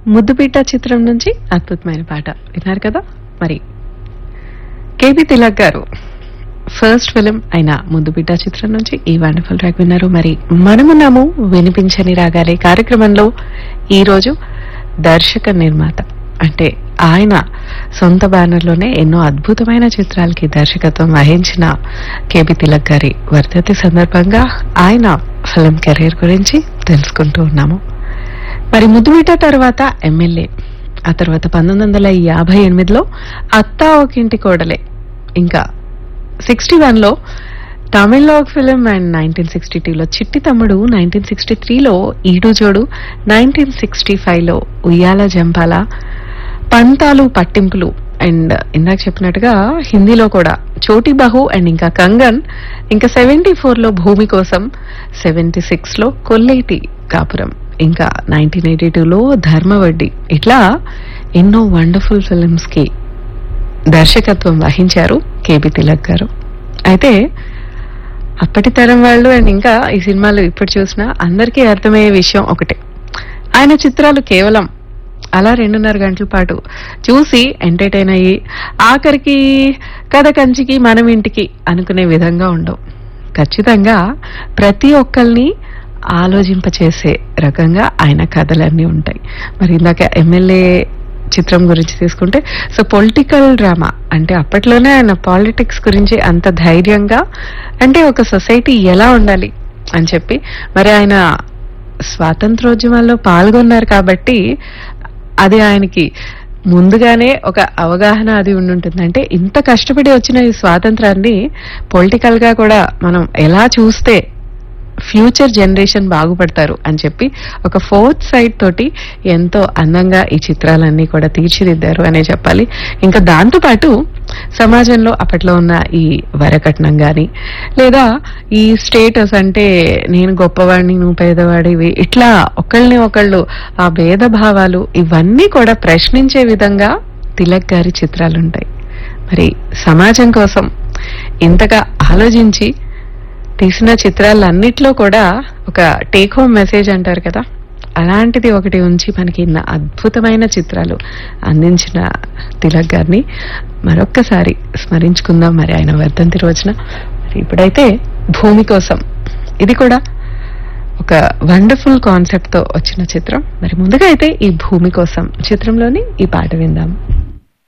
ముద్దుపీట చిత్రం నుంచి అద్భుతమైన పాట విన్నారు కదా మరి కేబి తిలక్ గారు ఫస్ట్ ఫిలిం అయిన ముద్దుబిడ్డ చిత్రం నుంచి ఈ వండర్ఫుల్ ట్రాక్ విన్నారు మరి మనమున్నాము వినిపించని రాగాలే కార్యక్రమంలో ఈ రోజు దర్శక నిర్మాత అంటే ఆయన సొంత బ్యానర్లోనే ఎన్నో అద్భుతమైన చిత్రాలకి దర్శకత్వం వహించిన కేబి తిలక్ గారి వర్ధతి సందర్భంగా ఆయన ఫిలిం కెరీర్ గురించి తెలుసుకుంటూ ఉన్నాము మరి ముద్దుబిడ్డ తర్వాత ఎమ్మెల్యే ఆ తర్వాత పంతొమ్మిది వందల యాభై ఎనిమిదిలో అత్తా ఒకింటి కోడలే ఇంకా సిక్స్టీ వన్లో తమిళ్లో ఒక ఫిలిం అండ్ నైన్టీన్ సిక్స్టీ టూలో చిట్టి తమ్ముడు నైన్టీన్ సిక్స్టీ త్రీలో ఈడు జోడు నైన్టీన్ సిక్స్టీ ఫైవ్లో ఉయ్యాల జంపాల పంతాలు పట్టింపులు అండ్ ఇందాక చెప్పినట్టుగా హిందీలో కూడా చోటి బహు అండ్ ఇంకా కంగన్ ఇంకా సెవెంటీ ఫోర్లో భూమి కోసం సెవెంటీ సిక్స్లో కొల్లేటి కాపురం ఇంకా నైన్టీన్ ఎయిటీ టూలో ధర్మవడ్డి ఇట్లా ఎన్నో వండర్ఫుల్ ఫిల్మ్స్కి దర్శకత్వం వహించారు కేబి తిలక్ గారు అయితే అప్పటి తరం వాళ్ళు అండ్ ఇంకా ఈ సినిమాలు ఇప్పుడు చూసినా అందరికీ అర్థమయ్యే విషయం ఒకటే ఆయన చిత్రాలు కేవలం అలా రెండున్నర గంటల పాటు చూసి ఎంటర్టైన్ అయ్యి ఆఖరికి కథ కంచికి మనం ఇంటికి అనుకునే విధంగా ఉండవు ఖచ్చితంగా ప్రతి ఒక్కరిని ఆలోచింపచేసే రకంగా ఆయన కథలన్నీ ఉంటాయి మరి ఇందాక ఎమ్మెల్యే చిత్రం గురించి తీసుకుంటే సో పొలిటికల్ డ్రామా అంటే అప్పట్లోనే ఆయన పాలిటిక్స్ గురించి అంత ధైర్యంగా అంటే ఒక సొసైటీ ఎలా ఉండాలి అని చెప్పి మరి ఆయన స్వాతంత్రోద్యమాల్లో పాల్గొన్నారు కాబట్టి అది ఆయనకి ముందుగానే ఒక అవగాహన అది ఉండుంటుంది అంటే ఇంత కష్టపడి వచ్చిన ఈ స్వాతంత్రాన్ని పొలిటికల్ గా కూడా మనం ఎలా చూస్తే ఫ్యూచర్ జనరేషన్ బాగుపడతారు అని చెప్పి ఒక ఫోర్త్ సైడ్ తోటి ఎంతో అందంగా ఈ చిత్రాలన్నీ కూడా తీర్చిదిద్దారు అనే చెప్పాలి ఇంకా దాంతో పాటు సమాజంలో అప్పట్లో ఉన్న ఈ వరకట్నం గాని లేదా ఈ స్టేటస్ అంటే నేను గొప్పవాడిని నువ్వు పేదవాడివి ఇట్లా ఒకళ్ళని ఒకళ్ళు ఆ భేదభావాలు ఇవన్నీ కూడా ప్రశ్నించే విధంగా తిలక్ గారి చిత్రాలు ఉంటాయి మరి సమాజం కోసం ఇంతగా ఆలోచించి తీసిన చిత్రాలన్నిట్లో కూడా ఒక టేక్ హోమ్ మెసేజ్ అంటారు కదా అలాంటిది ఒకటి ఉంచి మనకి ఇన్న అద్భుతమైన చిత్రాలు అందించిన తిలక్ గారిని మరొక్కసారి స్మరించుకుందాం మరి ఆయన వర్ధంతి రోజున మరి ఇప్పుడైతే భూమి కోసం ఇది కూడా ఒక వండర్ఫుల్ కాన్సెప్ట్ తో వచ్చిన చిత్రం మరి ముందుగా అయితే ఈ భూమి కోసం చిత్రంలోని ఈ పాట విందాం